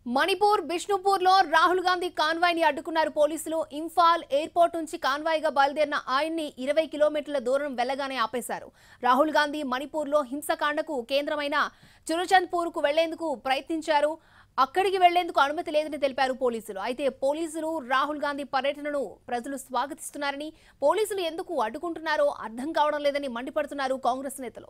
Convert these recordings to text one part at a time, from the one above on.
మణిపూర్ బిష్ణుపూర్ లో రాహుల్ గాంధీ కాన్వాయ్ ని అడ్డుకున్నారు పోలీసులు ఇంఫాల్ ఎయిర్పోర్ట్ నుంచి కాన్వాయ్ గా బయలుదేరిన ఆయన్ని ఇరవై కిలోమీటర్ల దూరం వెళ్లగానే ఆపేశారు రాహుల్ గాంధీ మణిపూర్ లో హింసకాండకు కేంద్రమైన చురుచంద్పూర్ కు వెళ్లేందుకు ప్రయత్నించారు అక్కడికి వెళ్లేందుకు అనుమతి లేదని తెలిపారు పోలీసులు అయితే పోలీసులు రాహుల్ గాంధీ పర్యటనను ప్రజలు స్వాగతిస్తున్నారని పోలీసులు ఎందుకు అడ్డుకుంటున్నారో అర్థం కావడం లేదని మండిపడుతున్నారు కాంగ్రెస్ నేతలు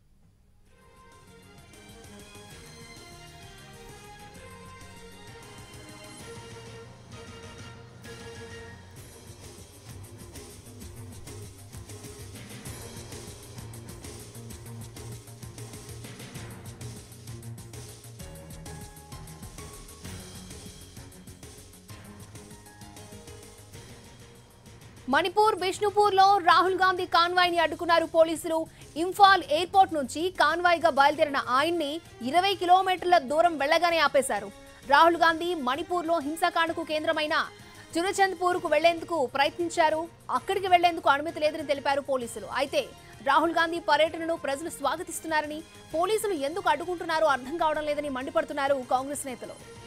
మణిపూర్ బిష్ణుపూర్ లో రాహుల్ గాంధీ కాన్వాయ్ ని అడ్డుకున్నారు పోలీసులు ఇంఫాల్ ఎయిర్పోర్ట్ నుంచి కాన్వాయ్ గా బయలుదేరిన ఆయన్ని ఇరవై కిలోమీటర్ల దూరం వెళ్లగానే ఆపేశారు రాహుల్ గాంధీ మణిపూర్ లో హింసాకాండకు కేంద్రమైన చురచంద్పూర్ కు వెళ్లేందుకు ప్రయత్నించారు అక్కడికి వెళ్లేందుకు అనుమతి లేదని తెలిపారు పోలీసులు అయితే రాహుల్ గాంధీ పర్యటనను ప్రజలు స్వాగతిస్తున్నారని పోలీసులు ఎందుకు అడ్డుకుంటున్నారో అర్థం కావడం లేదని మండిపడుతున్నారు కాంగ్రెస్ నేతలు